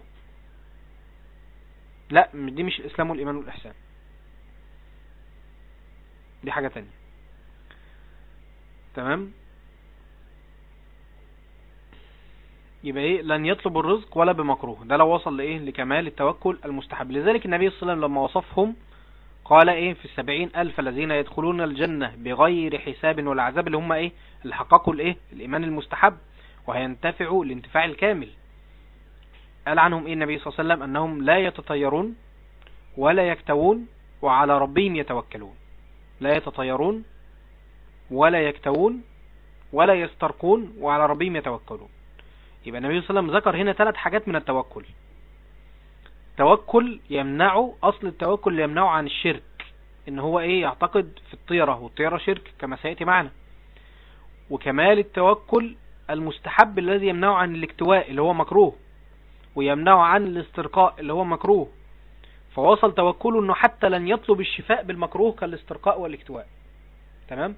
لا دي مش الاسلام والايمان والاحسان دي حاجة تانية تمام يبقى ايه لن يطلب الرزق ولا بمكروه ده لو وصل لايه لكمال التوكل المستحب لذلك النبي صلى الله عليه وسلم لما وصفهم قال ايه في السبعين الف الذين يدخلون الجنة بغير حساب ولا عذاب اللي هم ايه اللي حققوا الايه الايمان المستحب وهينتفعوا الانتفاع الكامل قال عنهم ايه النبي صلى الله عليه وسلم انهم لا يتطيرون ولا يكتوون وعلى ربهم يتوكلون لا يتطيرون ولا يكتوون ولا يسترقون وعلى ربهم يتوكلون يبقى النبي صلى الله عليه وسلم ذكر هنا ثلاث حاجات من التوكل توكل يمنعه اصل التوكل يمنعه عن الشرك ان هو ايه يعتقد في الطيرة والطيرة شرك كما سيأتي معنا وكمال التوكل المستحب الذي يمنعه عن الاكتواء اللي هو مكروه ويمنعه عن الاسترقاء اللي هو مكروه فوصل توكله انه حتى لن يطلب الشفاء بالمكروه كالاسترقاء والاكتواء تمام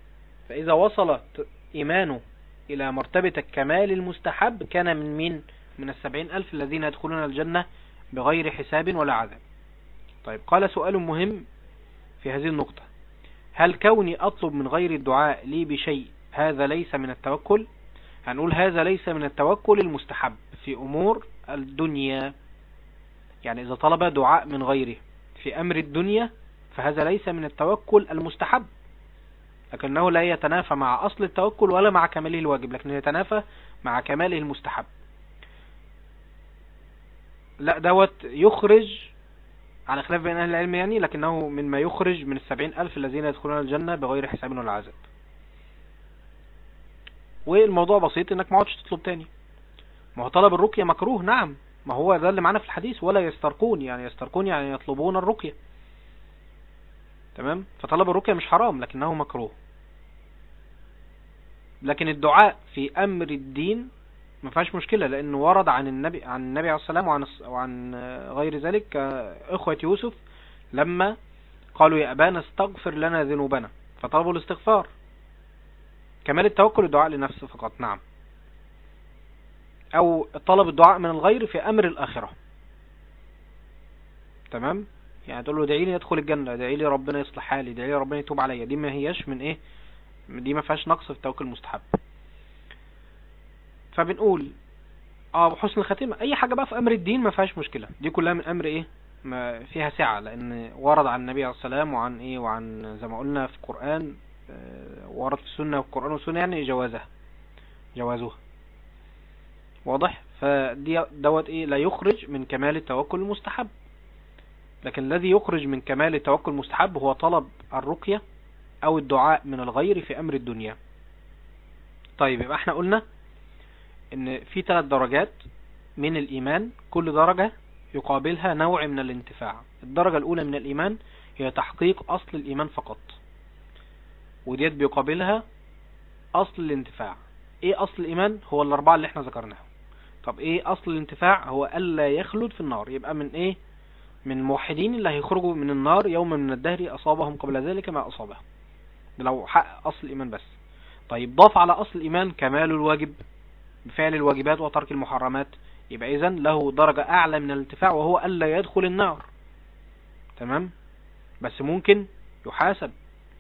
فاذا وصل ايمانه الى مرتبة الكمال المستحب كان من مين من السبعين ألف الذين يدخلون الجنة بغير حساب ولا عذاب طيب قال سؤال مهم في هذه النقطة هل كوني أطلب من غير الدعاء لي بشيء هذا ليس من التوكل هنقول هذا ليس من التوكل المستحب في أمور الدنيا يعني إذا طلب دعاء من غيره في أمر الدنيا فهذا ليس من التوكل المستحب لكنه لا يتنافى مع أصل التوكل ولا مع كماله الواجب لكنه يتنافى مع كماله المستحب لا دوت يخرج على خلاف بين أهل العلم يعني لكنه مما يخرج من السبعين ألف الذين يدخلون الجنة بغير حساب ولا عذاب والموضوع بسيط انك ما عادش تطلب تاني ما هو طلب الرقية مكروه نعم ما هو ده اللي معانا في الحديث ولا يسترقون يعني يسترقون يعني يطلبون الرقية تمام فطلب الرقية مش حرام لكنه مكروه لكن الدعاء في امر الدين ما فيهاش مشكلة لانه ورد عن النبي عن النبي عليه السلام وعن وعن غير ذلك اخوة يوسف لما قالوا يا ابانا استغفر لنا ذنوبنا فطلبوا الاستغفار كمال التوكل الدعاء لنفسه فقط نعم او طلب الدعاء من الغير في امر الاخرة تمام يعني تقول له ادعي لي ادخل الجنة ادعي لي ربنا يصلح حالي ادعي لي ربنا يتوب عليا دي ما هياش من ايه دي ما فيهاش نقص في التوكل المستحب فبنقول اه حسن الخاتمة اي حاجة بقى في امر الدين ما فيهاش مشكلة دي كلها من امر ايه ما فيها سعة لان ورد عن النبي عليه السلام وعن ايه وعن زي ما قلنا في القرآن ورد في السنة والقرآن والسنة يعني جوازها جوازها واضح فدي دوت ايه لا يخرج من كمال التوكل المستحب لكن الذي يخرج من كمال التوكل المستحب هو طلب الرقية او الدعاء من الغير في امر الدنيا طيب يبقى احنا قلنا ان في ثلاث درجات من الايمان كل درجة يقابلها نوع من الانتفاع الدرجة الاولى من الايمان هي تحقيق اصل الايمان فقط وديت بيقابلها اصل الانتفاع ايه اصل الايمان هو الاربعة اللي احنا ذكرناها طب ايه اصل الانتفاع هو الا يخلد في النار يبقى من ايه من موحدين اللي هيخرجوا من النار يوم من الدهر اصابهم قبل ذلك ما اصابهم ده لو حقق اصل الايمان بس طيب ضاف على اصل الايمان كمال الواجب بفعل الواجبات وترك المحرمات يبقى اذا له درجة اعلى من الانتفاع وهو الا يدخل النار تمام بس ممكن يحاسب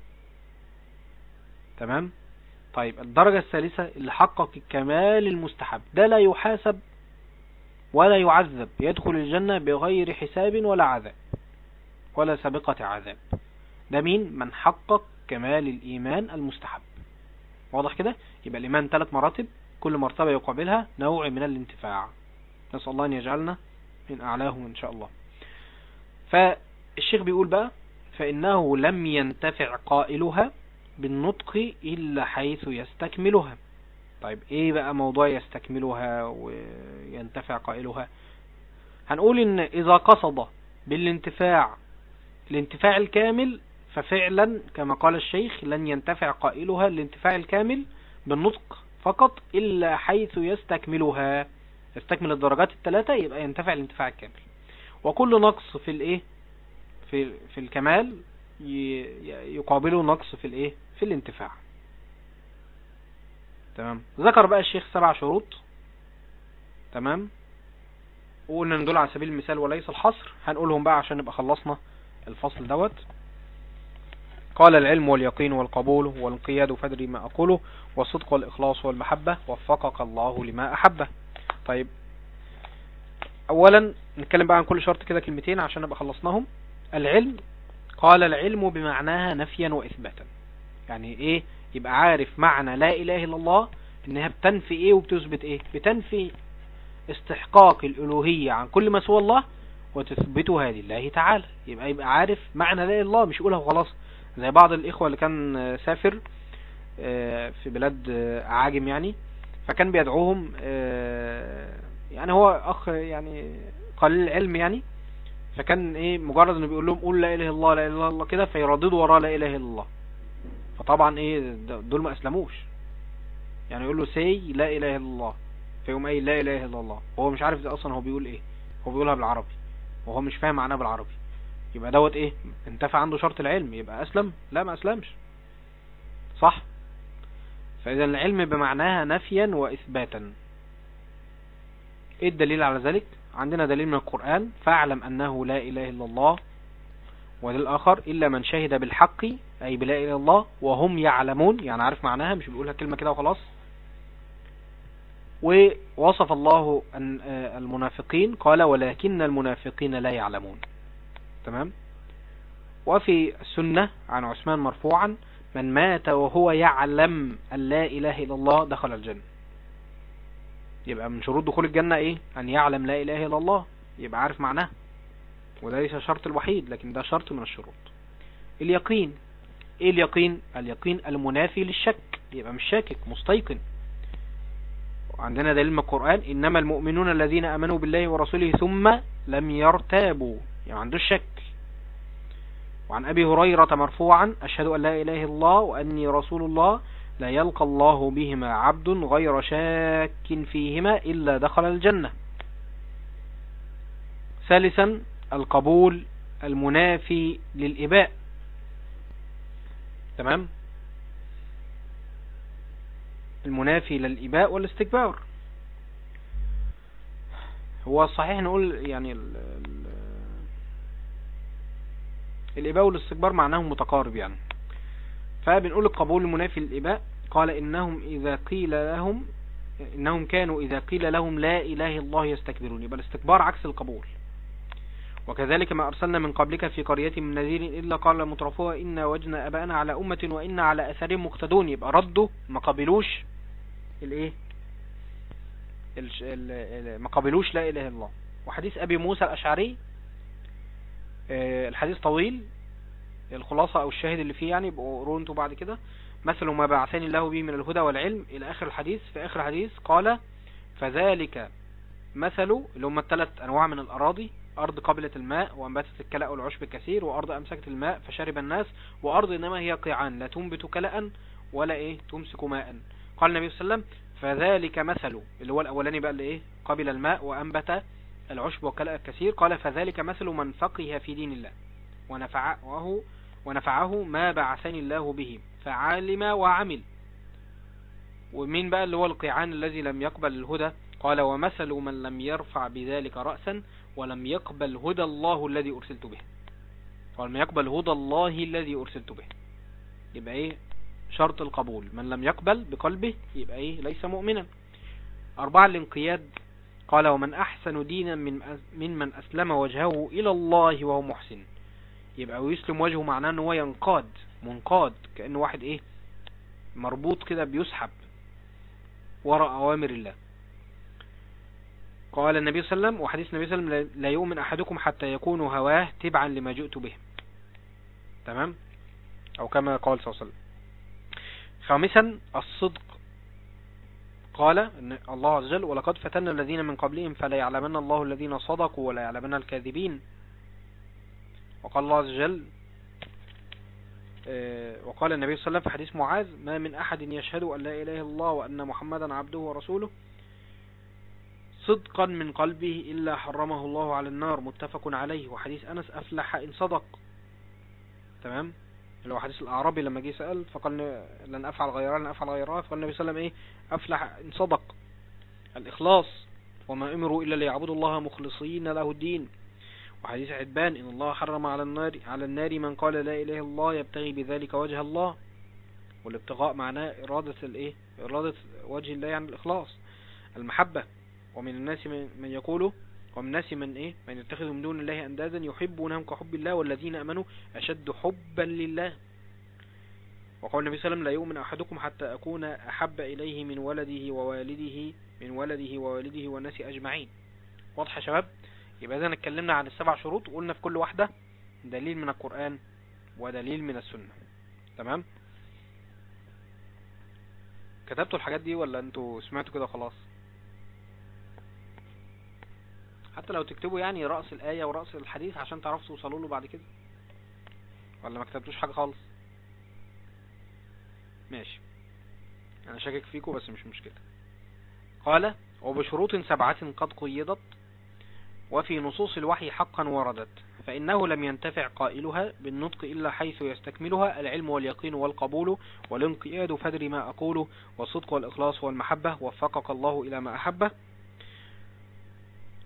تمام طيب الدرجة الثالثة اللي حقق الكمال المستحب ده لا يحاسب ولا يعذب يدخل الجنة بغير حساب ولا عذاب ولا سابقة عذاب ده مين من حقق كمال الإيمان المستحب واضح كده يبقى الإيمان ثلاث مراتب كل مرتبة يقابلها نوع من الانتفاع نسأل الله أن يجعلنا من أعلاهم إن شاء الله فالشيخ بيقول بقى فإنه لم ينتفع قائلها بالنطق إلا حيث يستكملها طيب ايه بقى موضوع يستكملها وينتفع قائلها هنقول ان اذا قصد بالانتفاع الانتفاع الكامل ففعلا كما قال الشيخ لن ينتفع قائلها الانتفاع الكامل بالنطق فقط الا حيث يستكملها يستكمل الدرجات الثلاثة يبقى ينتفع الانتفاع الكامل وكل نقص في الايه في في الكمال يقابله نقص في الايه في الانتفاع تمام ذكر بقى الشيخ سبع شروط تمام وقلنا ان دول على سبيل المثال وليس الحصر هنقولهم بقى عشان نبقى خلصنا الفصل دوت قال العلم واليقين والقبول والانقياد فدري ما أقوله والصدق والإخلاص والمحبة وفقك الله لما أحبه طيب أولا نتكلم بقى عن كل شرط كده كلمتين عشان نبقى خلصناهم العلم قال العلم بمعناها نفيا وإثباتا يعني إيه يبقى عارف معنى لا إله إلا الله إنها بتنفي إيه وبتثبت إيه بتنفي استحقاق الألوهية عن كل ما سوى الله وتثبتها لله تعالى يبقى يبقى عارف معنى لا إله إلا الله مش يقولها وخلاص زي بعض الإخوة اللي كان سافر في بلاد عاجم يعني فكان بيدعوهم يعني هو أخ يعني قليل العلم يعني فكان ايه مجرد انه بيقول لهم قول لا اله الا الله لا اله الا الله كده فيرددوا وراه لا اله الا الله فطبعا ايه دول ما اسلموش يعني يقول له سي لا اله الا الله فيقوم قايل لا اله الا الله وهو مش عارف ده اصلا هو بيقول ايه هو بيقولها بالعربي وهو مش فاهم معناها بالعربي يبقى دوت ايه انتفع عنده شرط العلم يبقى اسلم لا ما اسلمش صح فاذا العلم بمعناها نفيا واثباتا ايه الدليل على ذلك عندنا دليل من القرآن فاعلم انه لا اله الا الله ودليل اخر الا من شهد بالحق اي بلا اله الا الله وهم يعلمون يعني عارف معناها مش بيقولها كلمة كده وخلاص ووصف الله أن- آه، المنافقين قال ولكن المنافقين لا يعلمون تمام وفي السنة عن عثمان مرفوعا من مات وهو يعلم أن لا إله إلا الله دخل الجنة يبقى من شروط دخول الجنة إيه أن يعلم لا إله إلا الله يبقى عارف معناه وده ليس شرط الوحيد لكن ده شرط من الشروط اليقين إيه اليقين اليقين المنافي للشك يبقى مش شاكك مستيقن عندنا دليل من القرآن إنما المؤمنون الذين أمنوا بالله ورسوله ثم لم يرتابوا يعني ما عندوش شك وعن أبي هريرة مرفوعا أشهد أن لا إله إلا الله وأني رسول الله لا يلقى الله بهما عبد غير شاك فيهما إلا دخل الجنة ثالثا القبول المنافي للإباء تمام المنافي للإباء والاستكبار هو صحيح نقول يعني ال ال الإباء والاستكبار معناهم متقارب يعني فبنقول القبول المنافي للإباء قال إنهم إذا قيل لهم إنهم كانوا إذا قيل لهم لا إله إلا الله يستكبرون يبقى الاستكبار عكس القبول وكذلك ما أرسلنا من قبلك في قرية من نذير إلا قال مترفوها إنا وجنا أباءنا على أمة وإنا على أثرهم مقتدون يبقى ردوا ما قبلوش الإيه الش- ال- ال- ما قبلوش لا إله إلا الله وحديث أبي موسى الأشعري آه، الحديث طويل الخلاصة أو الشاهد اللي فيه يعني يبقوا قروا انتوا بعد كده مثل ما بعثني الله به من الهدى والعلم إلى آخر الحديث في آخر الحديث قال فذلك مثل اللي هم الثلاث أنواع من الأراضي أرض قبلة الماء وأنبتت الكلأ والعشب الكثير وأرض أمسكت الماء فشرب الناس وأرض إنما هي قيعان لا تنبت كلأ ولا إيه تمسك ماء قال النبي صلى الله عليه وسلم فذلك مثل اللي هو الأولاني بقى اللي إيه قبل الماء وأنبت العشب والكلأ الكثير قال فذلك مثل من فقه في دين الله ونفعه ونفعه ما بعثني الله به فعالم وعمل ومين بقى اللي هو القيعان الذي لم يقبل الهدى قال ومثل من لم يرفع بذلك رأسا ولم يقبل هدى الله الذي أرسلت به ولم يقبل هدى الله الذي أرسلت به يبقى ايه شرط القبول من لم يقبل بقلبه يبقى ايه ليس مؤمنا أربعة الانقياد قال ومن أحسن دينا من من من أسلم وجهه إلى الله وهو محسن يبقى ويسلم وجهه معناه ان هو ينقاد منقاد كأنه واحد ايه مربوط كده بيسحب وراء أوامر الله قال النبي صلى الله عليه وسلم وحديث النبي صلى الله عليه وسلم لا يؤمن أحدكم حتى يكون هواه تبعا لما جئت به تمام أو كما قال صلى الله عليه وسلم خامسا الصدق قال إن الله عز وجل ولقد فتنا الذين من قبلهم فلا يعلمن الله الذين صدقوا ولا يعلمن الكاذبين وقال الله عز وجل آه، وقال النبي صلى الله عليه وسلم في حديث معاذ ما من أحد يشهد أن لا إله إلا الله وأن محمدا عبده ورسوله صدقا من قلبه إلا حرمه الله على النار متفق عليه وحديث أنس أفلح إن صدق تمام اللي هو حديث الأعرابي لما جه سأل فقال لن أفعل غيرها لن أفعل غيرها فقال النبي صلى الله عليه وسلم إيه أفلح إن صدق الإخلاص وما أمروا إلا ليعبدوا الله مخلصين له الدين وحديث عتبان إن الله حرم على النار على النار من قال لا إله إلا الله يبتغي بذلك وجه الله والابتغاء معناه إرادة الإيه إرادة وجه الله يعني الإخلاص المحبة ومن الناس من من يقول ومن الناس من إيه من يتخذ من دون الله أندادا يحبونهم كحب الله والذين أمنوا أشد حبا لله وقال النبي صلى الله عليه وسلم لا يؤمن أحدكم حتى أكون أحب إليه من ولده ووالده من ولده ووالده والناس أجمعين واضح يا شباب يبقى إذا اتكلمنا عن السبع شروط وقلنا في كل واحدة دليل من القرآن ودليل من السنة تمام كتبتوا الحاجات دي ولا انتوا سمعتوا كده خلاص حتى لو تكتبوا يعني رأس الآية ورأس الحديث عشان تعرفوا توصلوا له بعد كده ولا ما كتبتوش حاجة خالص ماشي انا شاكك فيكم بس مش مشكلة قال وبشروط سبعة قد قيدت وفي نصوص الوحي حقا وردت فإنه لم ينتفع قائلها بالنطق إلا حيث يستكملها العلم واليقين والقبول والانقياد فدر ما أقول والصدق والإخلاص والمحبة وفقك الله إلى ما أحبه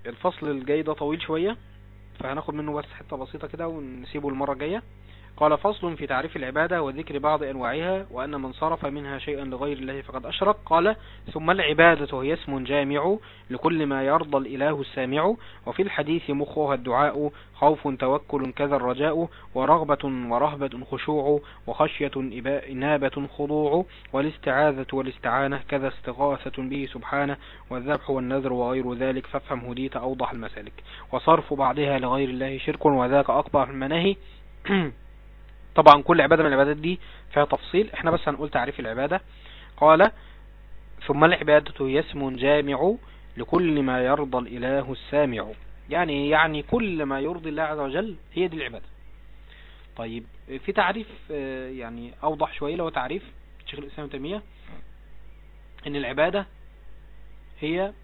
الفصل الجاي ده طويل شوية فهناخد منه بس حتة بسيطة كده ونسيبه المرة الجاية قال فصل في تعريف العبادة وذكر بعض أنواعها وأن من صرف منها شيئا لغير الله فقد أشرك قال ثم العبادة هي اسم جامع لكل ما يرضى الإله السامع وفي الحديث مخها الدعاء خوف توكل كذا الرجاء ورغبة ورهبة خشوع وخشية إباء- إنابة خضوع والاستعاذة والاستعانة كذا استغاثة به سبحانه والذبح والنذر وغير ذلك فافهم هديت أوضح المسالك وصرف بعضها لغير الله شرك وذاك أكبر المناهي طبعا كل عبادة من العبادات دي فيها تفصيل احنا بس هنقول تعريف العبادة قال ثم العبادة هي اسم جامع لكل ما يرضى الإله السامع يعني يعني كل ما يرضي الله عز وجل هي دي العبادة طيب في تعريف آه، يعني أوضح شوية لو تعريف شيخ الإسلام ابن تيمية إن العبادة هي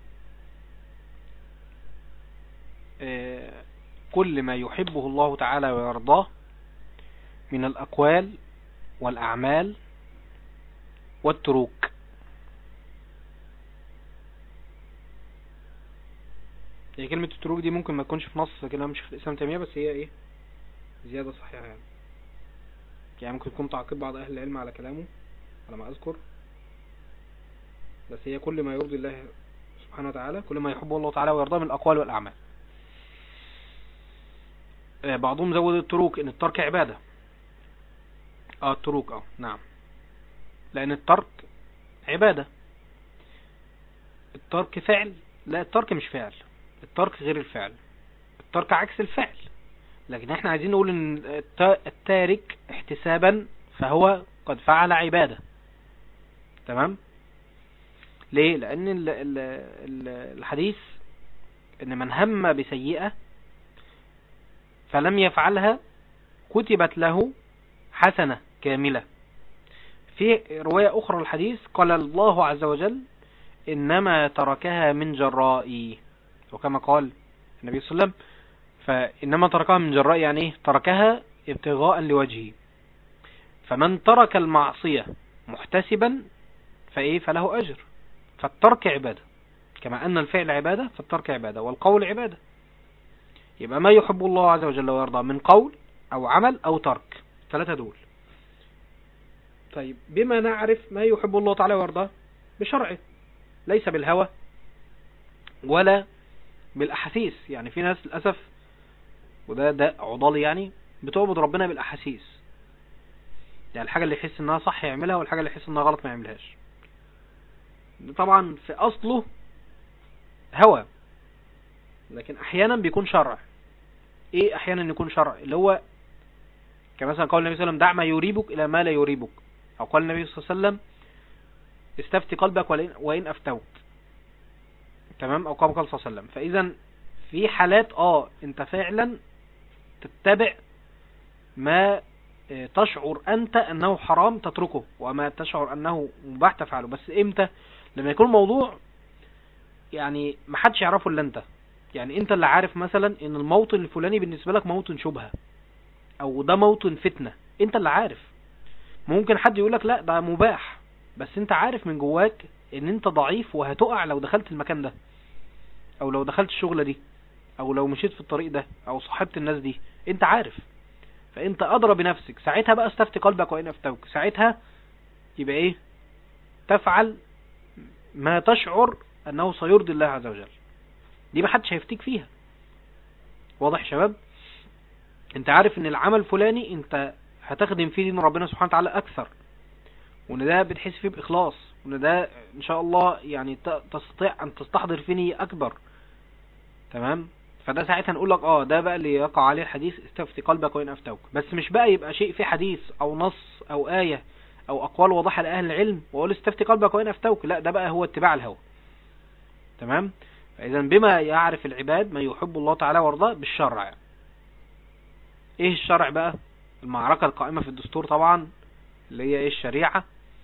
آه، كل ما يحبه الله تعالى ويرضاه من الأقوال والأعمال والتروك هي كلمة التروك دي ممكن ما تكونش في نص كلام شيخ الإسلام تيمية بس هي إيه زيادة صحيحة يعني يعني ممكن تكون تعقيب بعض أهل العلم على كلامه على ما أذكر بس هي كل ما يرضي الله سبحانه وتعالى كل ما يحبه الله تعالى ويرضاه من الأقوال والأعمال آه، بعضهم زود التروك إن الترك عبادة اه التروك اه نعم لان الترك عبادة الترك فعل لا الترك مش فعل الترك غير الفعل الترك عكس الفعل لكن احنا عايزين نقول ان الت- التارك احتسابا فهو قد فعل عبادة تمام ليه لان ال ال ال الحديث ان من هم بسيئة فلم يفعلها كتبت له حسنة كاملة في رواية أخرى الحديث قال الله عز وجل إنما تركها من جرائي وكما قال النبي صلى الله عليه وسلم فإنما تركها من جراء يعني إيه تركها ابتغاء لوجهه فمن ترك المعصية محتسبا فإيه فله أجر فالترك عبادة كما أن الفعل عبادة فالترك عبادة والقول عبادة يبقى ما يحب الله عز وجل ويرضى من قول أو عمل أو ترك ثلاثة دول طيب بما نعرف ما يحب الله تعالى ويرضاه بشرعه ليس بالهوى ولا بالأحاسيس يعني في ناس للأسف وده ده عضالي يعني بتعبد ربنا بالأحاسيس يعني الحاجة اللي يحس انها صح يعملها والحاجة اللي يحس انها غلط ما يعملهاش ده طبعا في أصله هوى لكن أحيانا بيكون شرع ايه أحيانا يكون شرع اللي هو كما قال النبي صلى الله عليه وسلم دع ما يريبك إلى ما لا يريبك أو قال النبي صلى الله عليه وسلم استفتي قلبك ولئن- وإن أفتوك تمام أو كما قال صلى الله عليه وسلم فإذا في حالات اه انت فعلا تتبع ما آه، تشعر أنت أنه حرام تتركه وما تشعر أنه مباح تفعله بس إمتى لما يكون موضوع يعني محدش يعرفه إلا أنت يعني أنت اللي عارف مثلا إن الموطن الفلاني بالنسبة لك موطن شبهة أو ده موطن فتنة أنت اللي عارف ممكن حد يقول لك لا ده مباح بس أنت عارف من جواك إن أنت ضعيف وهتقع لو دخلت المكان ده أو لو دخلت الشغلة دي أو لو مشيت في الطريق ده أو صاحبت الناس دي أنت عارف فانت ادرى بنفسك ساعتها بقى استفتي قلبك وان افتوك ساعتها يبقى ايه تفعل ما تشعر انه سيرضي الله عز وجل دي محدش هيفتيك فيها واضح يا شباب انت عارف ان العمل الفلاني انت هتخدم فيه دين ربنا سبحانه وتعالى اكثر وان ده بتحس فيه باخلاص وان ده ان شاء الله يعني ت- تستطيع ان تستحضر فيه نية اكبر تمام فده ساعتها نقول لك اه ده بقى اللي يقع عليه الحديث استفتي قلبك وان افتوك بس مش بقى يبقى شيء في حديث او نص او آية او اقوال واضحة لاهل العلم واقول استفتي قلبك وان افتوك لا ده بقى هو اتباع الهوى تمام فاذا بما يعرف العباد ما يحب الله تعالى وارضاه بالشرع ايه الشرع بقى المعركة القائمة في الدستور طبعا اللي هي ايه الشريعة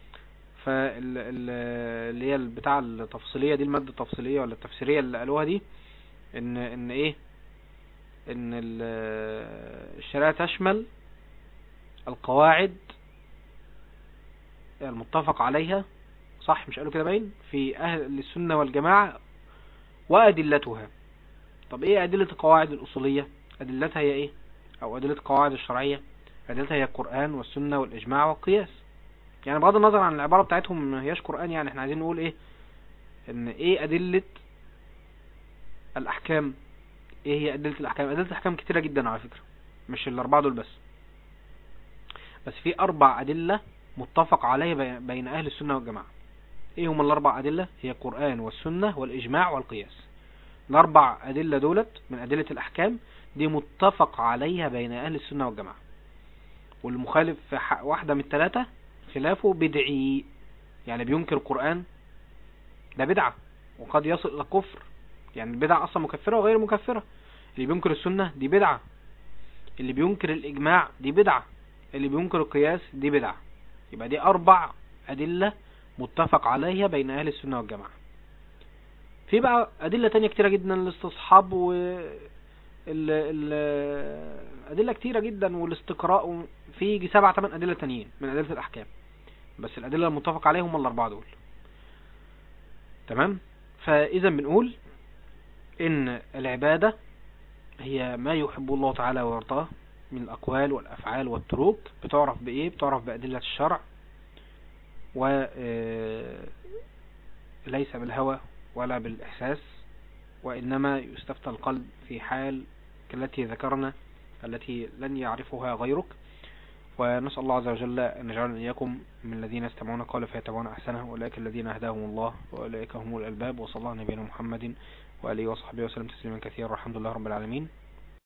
فال ال- اللي هي بتاع التفصيلية دي المادة التفصيلية ولا التفسيرية اللي قالوها دي ان ان ايه ان ال- الشريعة تشمل القواعد المتفق عليها صح مش قالوا كده باين في اهل السنة والجماعة وادلتها طب ايه ادلة القواعد الاصولية ادلتها هي ايه او ادلة القواعد الشرعية ادلتها هي القرآن والسنة والاجماع والقياس يعني بغض النظر عن العبارة بتاعتهم ما هياش قرآن يعني احنا عايزين نقول ايه ان ايه ادلة الاحكام ايه هي ادلة الاحكام ادلة الاحكام كتيرة جدا على فكرة مش الاربعة دول بس بس في اربع ادلة متفق عليها بي- بين اهل السنة والجماعة ايه هم الاربع ادلة هي القرآن والسنة والاجماع والقياس الاربع ادلة دولت من ادلة الاحكام دي متفق عليها بين اهل السنة والجماعة والمخالف في ح- واحدة من الثلاثة خلافه بدعي يعني بينكر القرآن ده بدعة وقد يصل الى الكفر يعني البدع اصلا مكفرة وغير مكفرة اللي بينكر السنة دي بدعة اللي بينكر الاجماع دي بدعة اللي بينكر القياس دي بدعة يبقى دي اربع ادلة متفق عليها بين اهل السنة والجماعة في بقى ادلة تانية كتيرة جدا الاستصحاب و ال ال ادلة كتيرة جدا والاستقراء في يجي سبع تمن ادلة تانيين من ادلة الاحكام بس الادلة المتفق عليهم هم الاربعة دول تمام فاذا بنقول ان العبادة هي ما يحب الله تعالى ويرضاه من الاقوال والافعال والتروك بتعرف بايه بتعرف بادلة الشرع و آه، ليس بالهوى ولا بالإحساس وإنما يستفتى القلب في حال التي ذكرنا التي لن يعرفها غيرك ونسأل الله عز وجل أن يجعلنا إياكم من الذين يستمعون قال فيتبعون أحسنه أولئك الذين هداهم الله وأولئك هم الألباب وصلى الله على نبينا محمد وآله وصحبه وسلم تسليما كثيرا والحمد لله رب العالمين